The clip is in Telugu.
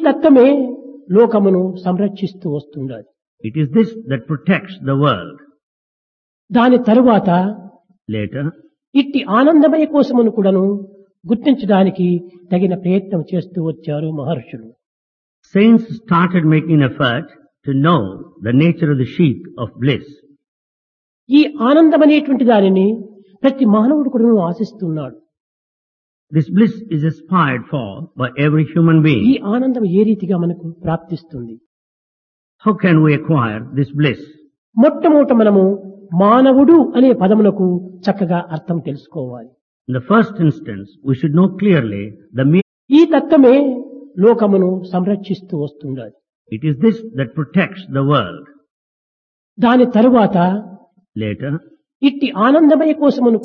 తత్వమే లోకమును సంరక్షిస్తూ వస్తున్నది It is this that protects the world. దాని తరువాత Later, ఇట్టి ఆనందమయ కోసమును కూడాను గుర్తించడానికి తగిన ప్రయత్నం చేస్తూ వచ్చారు మహర్షులు saints started making effort to know the nature of the sheath of bliss. ఈ ఆనందం అనేటువంటి దానిని ప్రతి మానవుడు కూడా ఆశిస్తున్నాడు This bliss is aspired for by every human ఈ being. ఆనందం ఏ రీతిగా మనకు ప్రాప్తిస్తుంది How can we acquire this bliss? మొట్టమొదట మనము మానవుడు అనే పదమునకు చక్కగా అర్థం తెలుసుకోవాలి In the first instance, we should know clearly the meaning. ఈ తత్వమే లోకమును సంరక్షిస్తూ వస్తున్నది It is this that protects the world. దాని తరువాత Later, ఇట్టి ఆనందమయ కోసమును